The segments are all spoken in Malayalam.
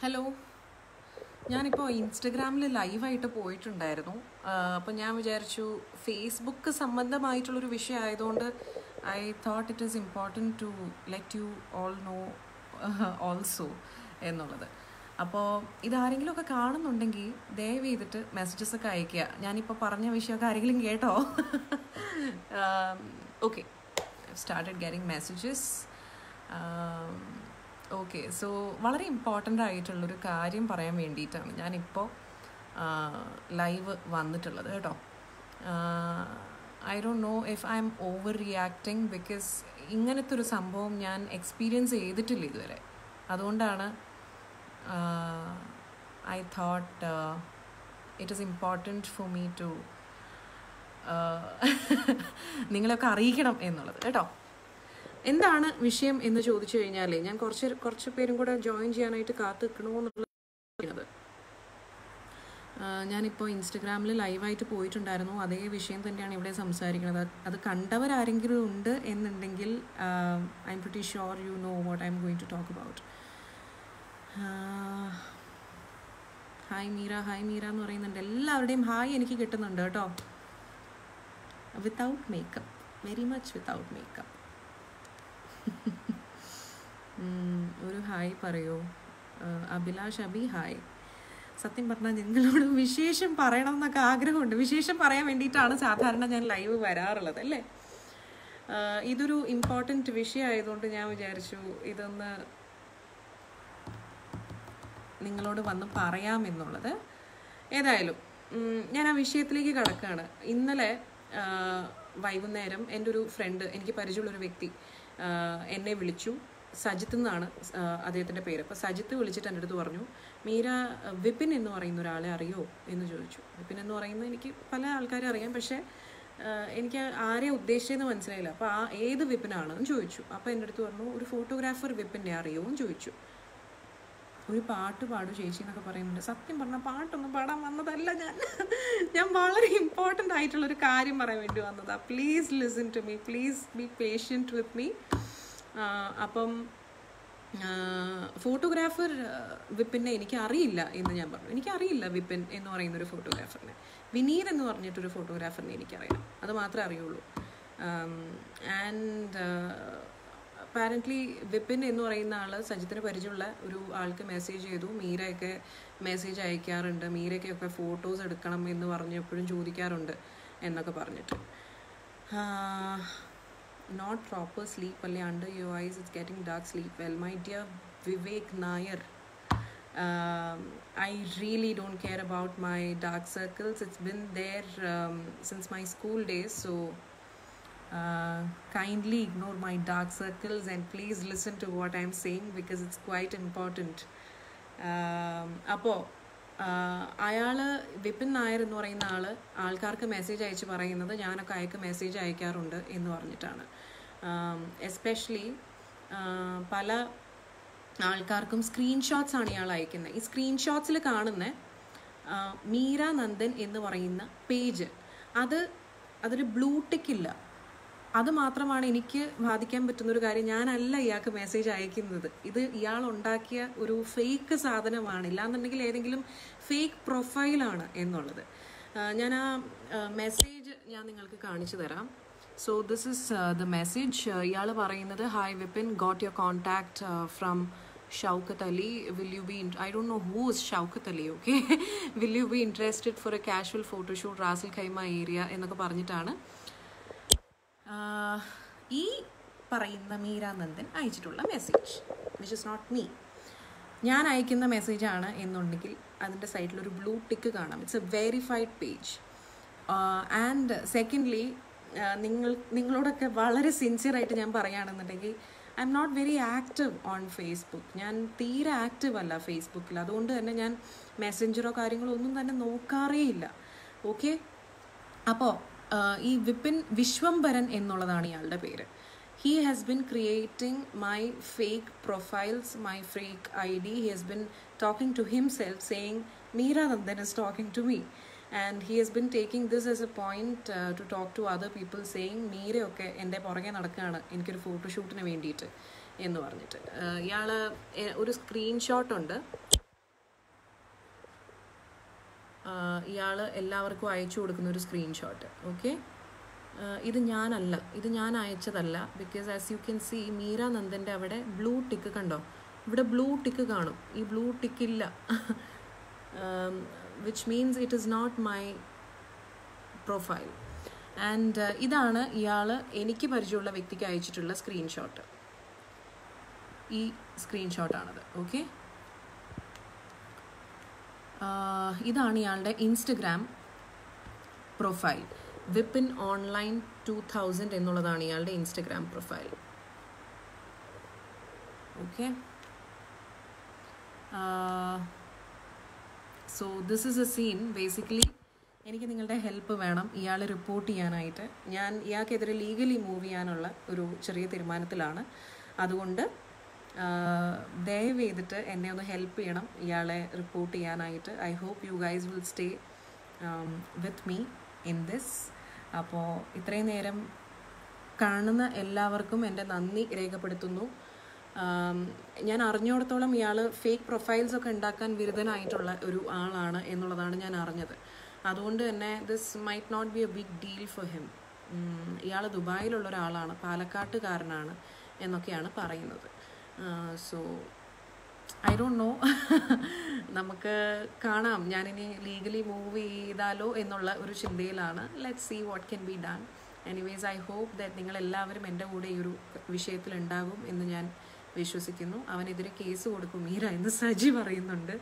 ഹലോ ഞാനിപ്പോൾ ഇൻസ്റ്റഗ്രാമിൽ ലൈവായിട്ട് പോയിട്ടുണ്ടായിരുന്നു അപ്പോൾ ഞാൻ വിചാരിച്ചു ഫേസ്ബുക്ക് സംബന്ധമായിട്ടുള്ളൊരു വിഷയം ആയതുകൊണ്ട് I thought it is important to let you all know also എന്നുള്ളത് അപ്പോൾ ഇതാരെങ്കിലുമൊക്കെ കാണുന്നുണ്ടെങ്കിൽ ദയവ് ചെയ്തിട്ട് മെസ്സേജസ് ഒക്കെ അയയ്ക്കുക ഞാനിപ്പോൾ പറഞ്ഞ വിഷയമൊക്കെ ആരെങ്കിലും കേട്ടോ okay started getting messages okay so വളരെ ഇമ്പോർട്ടൻ്റ് ആയിട്ടുള്ളൊരു കാര്യം പറയാൻ വേണ്ടിയിട്ടാണ് ഞാനിപ്പോൾ ലൈവ് വന്നിട്ടുള്ളത് കേട്ടോ I don't know if I'm overreacting because ഇങ്ങനത്തെ ഒരു സംഭവം ഞാൻ എക്സ്പീരിയൻസ് ചെയ്തിട്ടില്ല ഇതുവരെ അതുകൊണ്ടാണ് I thought it is important for me to നിങ്ങളൊക്കെ അറിയിക്കണം എന്നുള്ളത് കേട്ടോ എന്താണ് വിഷയം എന്ന് ചോദിച്ചു കഴിഞ്ഞാൽ ഞാൻ കുറച്ച് കുറച്ച് പേരും കൂടെ ജോയിൻ ചെയ്യാനായിട്ട് കാത്തു നിൽക്കണമെന്നുള്ളത് ഞാനിപ്പോൾ ഇൻസ്റ്റഗ്രാമിൽ ലൈവായിട്ട് പോയിട്ടുണ്ടായിരുന്നു അതേ വിഷയം തന്നെയാണ് ഇവിടെ സംസാരിക്കുന്നത് അത് കണ്ടവരാരെങ്കിലും ഉണ്ട് എന്നുണ്ടെങ്കിൽ I'm pretty sure you know what I'm going to talk about hi Meera hi Meera എന്ന് പറയുന്നുണ്ട് എല്ലാവരുടെയും ഹായ് എനിക്ക് കിട്ടുന്നുണ്ട് കേട്ടോ without makeup very much without makeup ഒരു ഹായ് പറയൂ അഭിലാഷ് അബി ഹായ് സത്യം പറഞ്ഞാൽ നിങ്ങളോട് വിശേഷം പറയണം എന്നൊക്കെ ആഗ്രഹമുണ്ട് വിശേഷം പറയാൻ വേണ്ടിയിട്ടാണ് സാധാരണ ഞാൻ ലൈവ് വരാറുള്ളത് അല്ലേ ഇതൊരു ഇമ്പോർട്ടൻറ്റ് വിഷയമായതുകൊണ്ട് ഞാൻ വിചാരിച്ചു ഇതൊന്ന് നിങ്ങളോട് വന്ന് പറയാമെന്നുള്ളത് ഏതായാലും ഞാൻ ആ വിഷയത്തിലേക്ക് കടക്കുകയാണ് ഇന്നലെ വൈകുന്നേരം എൻ്റെ ഒരു ഫ്രണ്ട് എനിക്ക് പരിചയമുള്ളൊരു വ്യക്തി എന്നെ വിളിച്ചു സജിത്ത് എന്നാണ് അദ്ദേഹത്തിൻ്റെ പേര് അപ്പോൾ സജിത്ത് വിളിച്ചിട്ട് എൻ്റെ അടുത്ത് പറഞ്ഞു മീര വിപിൻ എന്ന് പറയുന്ന ഒരാളെ അറിയോ എന്ന് ചോദിച്ചു വിപിൻ എന്ന് പറയുന്നത് എനിക്ക് പല ആൾക്കാരെ അറിയാം പക്ഷേ എനിക്ക് ആരെ ഉദ്ദേശിച്ചതെന്ന് മനസ്സിലായില്ല അപ്പോൾ ആ ഏത് വിപിനാണെന്ന് ചോദിച്ചു അപ്പോൾ എൻ്റെ അടുത്ത് പറഞ്ഞു ഒരു ഫോട്ടോഗ്രാഫർ വിപിനെ അറിയോ എന്ന് ചോദിച്ചു ഒരു പാട്ട് പാടു ചേച്ചി എന്നൊക്കെ പറയുന്നുണ്ട് സത്യം പറഞ്ഞാൽ പാട്ടൊന്നും പാടാൻ വന്നതല്ല ഞാൻ ഞാൻ വളരെ ഇമ്പോർട്ടൻ്റ് ആയിട്ടുള്ളൊരു കാര്യം പറയാൻ വേണ്ടി വന്നതാണ് please listen to me please be patient with me അപ്പം ഫോട്ടോഗ്രാഫർ വിപിനെ എനിക്ക് അറിയില്ല എന്ന് ഞാൻ പറഞ്ഞു എനിക്കറിയില്ല വിപിൻ എന്ന് പറയുന്ന ഒരു ഫോട്ടോഗ്രാഫറിനെ വിനീത് എന്ന് പറഞ്ഞിട്ടൊരു ഫോട്ടോഗ്രാഫറിനെ എനിക്കറിയാം അത് മാത്രമേ അറിയുള്ളൂ ആൻഡ് അപ്പാരൻ്റ്ലി വിപിൻ എന്ന് പറയുന്ന ആൾ സജിത്തിന് പരിചയമുള്ള ഒരു ആൾക്ക് മെസ്സേജ് ചെയ്തു മീരയൊക്കെ മെസ്സേജ് അയക്കാറുണ്ട് മീരയ്ക്കൊക്കെ ഫോട്ടോസ് എടുക്കണം എന്ന് പറഞ്ഞ് എപ്പോഴും ചോദിക്കാറുണ്ട് എന്നൊക്കെ പറഞ്ഞിട്ട് നോട്ട് പ്രോപ്പർ സ്ലീപ്പ് അല്ലെ under you eyes it's getting dark sleep well my dear Vivek Nair I really don't care about my dark circles. It's been there um, since my school days, so uh, kindly ignore my dark circles and please listen to what I'm saying because it's quite important. അപ്പോൾ അയാൾ വിപിൻ നായർ എന്ന് പറയുന്ന ആൾ ആൾക്കാർക്ക് മെസ്സേജ് അയച്ച് പറയുന്നത് ഞാനൊക്കെ അയക്ക് മെസ്സേജ് അയക്കാറുണ്ട് എന്ന് പറഞ്ഞിട്ടാണ് എസ്പെഷ്യലി പല ആൾക്കാർക്കും സ്ക്രീൻഷോട്ട്സ് ആണ് ഇയാൾ അയക്കുന്നത് ഈ സ്ക്രീൻഷോട്ട്സിൽ കാണുന്ന മീര നന്ദൻ എന്ന് പറയുന്ന പേജ് അത് അതൊരു ബ്ലൂ ടിക്ക് ഇല്ല അത് മാത്രമാണ് എനിക്ക് ബാധിക്കാൻ പറ്റുന്ന ഒരു കാര്യം ഞാനല്ല ഇയാൾക്ക് മെസ്സേജ് അയക്കുന്നത് ഇത് ഇയാൾ ഉണ്ടാക്കിയ ഒരു ഫേക്ക് സാധനമാണ് ഇല്ലാന്നുണ്ടെങ്കിൽ ഏതെങ്കിലും ഫേക്ക് പ്രൊഫൈലാണ് എന്നുള്ളത് ഞാൻ ആ മെസ്സേജ് ഞാൻ നിങ്ങൾക്ക് കാണിച്ചു തരാം so this is the message ഇയാൾ പറയുന്നത് hi Vipin got your contact from Shaukat Ali will you be I don't know who is Shaukat Ali okay will you be interested for a casual photoshoot Ras al Khaimah area എന്നൊക്കെ പറഞ്ഞിട്ടാണ് ഈ പറയുന്ന മീരാനന്ദൻ അയച്ചിട്ടുള്ള message which is not me ഞാൻ അയക്കുന്ന മെസ്സേജാണ് എന്നുണ്ടെങ്കിൽ അതിൻ്റെ സൈഡിൽ ഒരു ബ്ലൂ ടിക്ക് കാണാം it's a verified page and secondly നിങ്ങൾ നിങ്ങളോടൊക്കെ വളരെ സിൻസിയറായിട്ട് ഞാൻ പറയുകയാണെന്നുണ്ടെങ്കിൽ I'm not very active on Facebook ഞാൻ തീരെ ആക്റ്റീവ് അല്ല ഫേസ്ബുക്കിൽ അതുകൊണ്ട് തന്നെ ഞാൻ മെസ്സഞ്ചറോ കാര്യങ്ങളോ ഒന്നും തന്നെ നോക്കാറേ ഇല്ല ഓക്കെ അപ്പോൾ ഈ വിപിൻ വിശ്വംഭരൻ എന്നുള്ളതാണ് ഇയാളുടെ പേര് he has been creating my fake profiles my fake I D he has been talking to himself saying Meera Nandan is talking to me and he has been taking this as a point to talk to other people saying മീരയൊക്കെ എൻ്റെ പുറകെ നടക്കുകയാണ് എനിക്കൊരു ഫോട്ടോഷൂട്ടിന് വേണ്ടിയിട്ട് എന്ന് പറഞ്ഞിട്ട് ഇയാൾ ഒരു സ്ക്രീൻഷോട്ട് ഉണ്ട് ഇയാൾ എല്ലാവർക്കും അയച്ചു കൊടുക്കുന്ന ഒരു സ്ക്രീൻഷോട്ട് ഓക്കെ ഇത് ഞാനല്ല ഇത് ഞാൻ അയച്ചതല്ല because as you can see Meera നന്ദൻ്റെ അവിടെ ബ്ലൂ ടിക്ക് കണ്ടോ ഇവിടെ ബ്ലൂ ടിക്ക് കാണും ഈ ബ്ലൂ ടിക്ക് ഇല്ല which means it is not my profile and ഇതാണ് ഇയാൾ എനിക്ക് പരിചയമുള്ള വ്യക്തിക്ക് അയച്ചിട്ടുള്ള സ്ക്രീൻഷോട്ട് ഈ സ്ക്രീൻഷോട്ടാണത് ഓക്കെ ഇതാണ് ഇയാളുടെ Instagram profile Vipin online two thousand എന്നുള്ളതാണ് ഇയാളുടെ Instagram profile okay so this is a scene basically എനിക്ക് നിങ്ങളുടെ ഹെൽപ്പ് വേണം ഇയാളെ റിപ്പോർട്ട് ചെയ്യാനായിട്ട് ഞാൻ ഇയാൾക്കെതിരെ ലീഗലി മൂവ് ചെയ്യാനുള്ള ഒരു ചെറിയ തീരുമാനത്തിലാണ് അതുകൊണ്ട് ദയവ് ചെയ്തിട്ട് എന്നെ ഒന്ന് ഹെൽപ്പ് ചെയ്യണം ഇയാളെ റിപ്പോർട്ട് ചെയ്യാനായിട്ട് I hope you guys will stay with me in this അപ്പോൾ ഇത്രയും നേരം കാണുന്ന എല്ലാവർക്കും എൻ്റെ നന്ദി രേഖപ്പെടുത്തുന്നു ഞാൻ അറിഞ്ഞിടത്തോളം ഇയാൾ ഫേക്ക് പ്രൊഫൈൽസ് ഒക്കെ ഉണ്ടാക്കാൻ വിരുദ്ധനായിട്ടുള്ള ഒരു ആളാണ് എന്നുള്ളതാണ് ഞാൻ അറിഞ്ഞത് അതുകൊണ്ട് തന്നെ this might not be a big deal for him ഇയാൾ ദുബായിലുള്ള ഒരാളാണ് പാലക്കാട്ടുകാരനാണ് എന്നൊക്കെയാണ് പറയുന്നത് സോ ഐ ഡോണ്ട് നോ നമുക്ക് കാണാം ഞാനിനി ലീഗലി മൂവ് ചെയ്താലോ എന്നുള്ള ഒരു ചിന്തയിലാണ് let see what can be done anyways I hope that നിങ്ങൾ എല്ലാവരും എൻ്റെ കൂടെ ഈ ഒരു വിഷയത്തിൽ ഉണ്ടാകും എന്ന് ഞാൻ വിശ്വസിക്കുന്നു അവനെതിരെ കേസ് കൊടുക്കും മീര എന്ന് സജി പറയുന്നുണ്ട്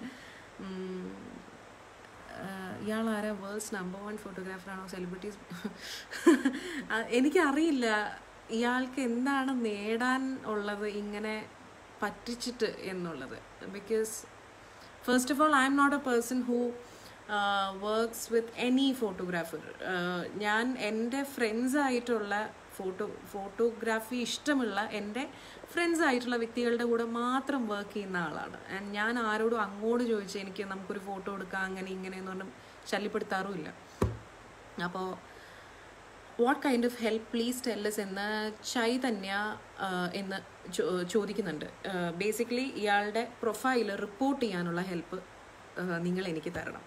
ഇയാൾ ആരാ വേൾഡ്സ് നമ്പർ വൺ ഫോട്ടോഗ്രാഫറാണോ സെലിബ്രിറ്റീസ് എനിക്കറിയില്ല ഇയാൾക്ക് എന്താണ് നേടാൻ ഉള്ളത് ഇങ്ങനെ പറ്റിച്ചിട്ട് എന്നുള്ളത് because first of all I'm not a person who works with any photographer ഞാൻ എൻ്റെ ഫ്രണ്ട്സ് ആയിട്ടുള്ള ഫോട്ടോ ഫോട്ടോഗ്രാഫി ഇഷ്ടമുള്ള എൻ്റെ ഫ്രണ്ട്സ് ആയിട്ടുള്ള വ്യക്തികളുടെ കൂടെ മാത്രം വർക്ക് ചെയ്യുന്ന ആളാണ് ആൻഡ് ഞാൻ ആരോടും അങ്ങോട്ട് ചോദിച്ച് എനിക്ക് നമുക്കൊരു ഫോട്ടോ എടുക്കാം അങ്ങനെ ഇങ്ങനെ എന്ന് പറഞ്ഞും ശല്യപ്പെടുത്താറുമില്ല അപ്പോൾ what kind of help please tell us എന്ന് ചൈതന്യ എന്ന് ചോദിക്കുന്നുണ്ട് ബേസിക്കലി ഇയാളുടെ പ്രൊഫൈൽ റിപ്പോർട്ട് ചെയ്യാനുള്ള ഹെൽപ്പ് നിങ്ങൾ എനിക്ക് തരണം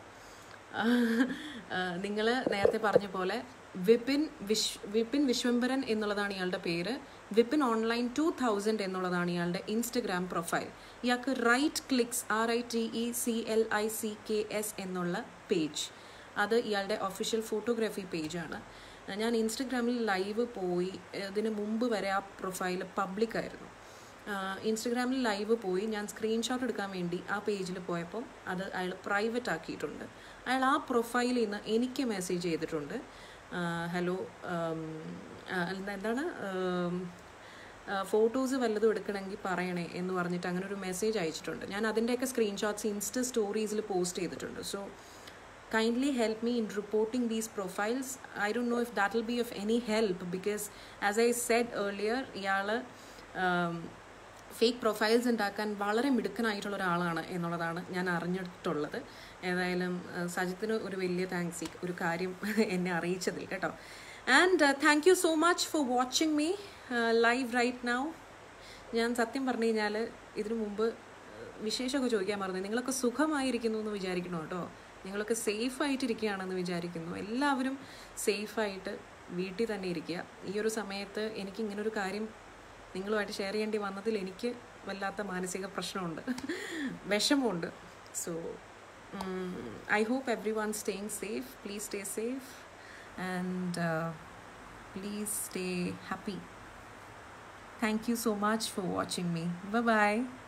നിങ്ങൾ നേരത്തെ പറഞ്ഞ പോലെ വിപിൻ വിശ് വിപിൻ വിശ്വംഭരൻ എന്നുള്ളതാണ് ഇയാളുടെ പേര് വിപിൻ ഓൺലൈൻ ടു തൗസൻഡ് എന്നുള്ളതാണ് ഇയാളുടെ ഇൻസ്റ്റഗ്രാം പ്രൊഫൈൽ ഇയാൾക്ക് right clicks R I T E C L I C K S എന്നുള്ള പേജ് അത് ഇയാളുടെ ഒഫീഷ്യൽ ഫോട്ടോഗ്രാഫി പേജാണ് ഞാൻ ഇൻസ്റ്റഗ്രാമിൽ ലൈവ് പോയി ഇതിന് മുമ്പ് വരെ ആ പ്രൊഫൈൽ പബ്ലിക് ആയിരുന്നു ഇൻസ്റ്റഗ്രാമിൽ ലൈവ് പോയി ഞാൻ സ്ക്രീൻഷോട്ട് എടുക്കാൻ വേണ്ടി ആ പേജിൽ പോയപ്പോൾ അത് അയാൾ പ്രൈവറ്റ് ആക്കിയിട്ടുണ്ട് അയാൾ ആ പ്രൊഫൈലിൽ നിന്ന് എനിക്ക് മെസ്സേജ് ചെയ്തിട്ടുണ്ട് ഹലോ എന്താണ് ഫോട്ടോസ് വല്ലതും എടുക്കണമെങ്കിൽ പറയണേ എന്ന് പറഞ്ഞിട്ട് അങ്ങനെ ഒരു മെസ്സേജ് അയച്ചിട്ടുണ്ട് ഞാൻ അതിൻ്റെയൊക്കെ സ്ക്രീൻഷോട്ട്സ് ഇൻസ്റ്റ സ്റ്റോറീസിൽ പോസ്റ്റ് ചെയ്തിട്ടുണ്ട് so kindly help me in reporting these profiles i don't know if that will be of any help because as i said earlier ഇയാൾ ഫേക്ക് പ്രൊഫൈൽസ് ഉണ്ടാക്കാൻ വളരെ മിടുക്കനായിട്ടുള്ള ഒരാളാണ് എന്നുള്ളതാണ് ഞാൻ അറിഞ്ഞിട്ടുള്ളത് ഏതായാലും സജിത്തിന് ഒരു വലിയ താങ്ക്സ് ഒരു കാര്യം എന്നെ അറിയിച്ചതിൽ കേട്ടോ and thank you so much for watching me live right now ഞാൻ സത്യം പറഞ്ഞു കഴിഞ്ഞാൽ ഇതിനു മുമ്പ് വിശേഷമൊക്കെ ചോദിക്കാൻ പറഞ്ഞു നിങ്ങളൊക്കെ സുഖമായിരിക്കുന്നു എന്ന് വിചാരിക്കണം കേട്ടോ നിങ്ങളൊക്കെ സേഫ് ആയിട്ടിരിക്കുകയാണെന്ന് വിചാരിക്കുന്നു എല്ലാവരും സേഫായിട്ട് വീട്ടിൽ തന്നെ ഇരിക്കുക ഈ ഒരു സമയത്ത് എനിക്ക് ഇങ്ങനൊരു കാര്യം നിങ്ങളുമായിട്ട് ഷെയർ ചെയ്യേണ്ടി വന്നതിൽ എനിക്ക് വല്ലാത്ത മാനസിക പ്രശ്നമുണ്ട് വിഷമമുണ്ട് so I hope everyone staying safe please stay safe and please stay happy thank you so much for watching me by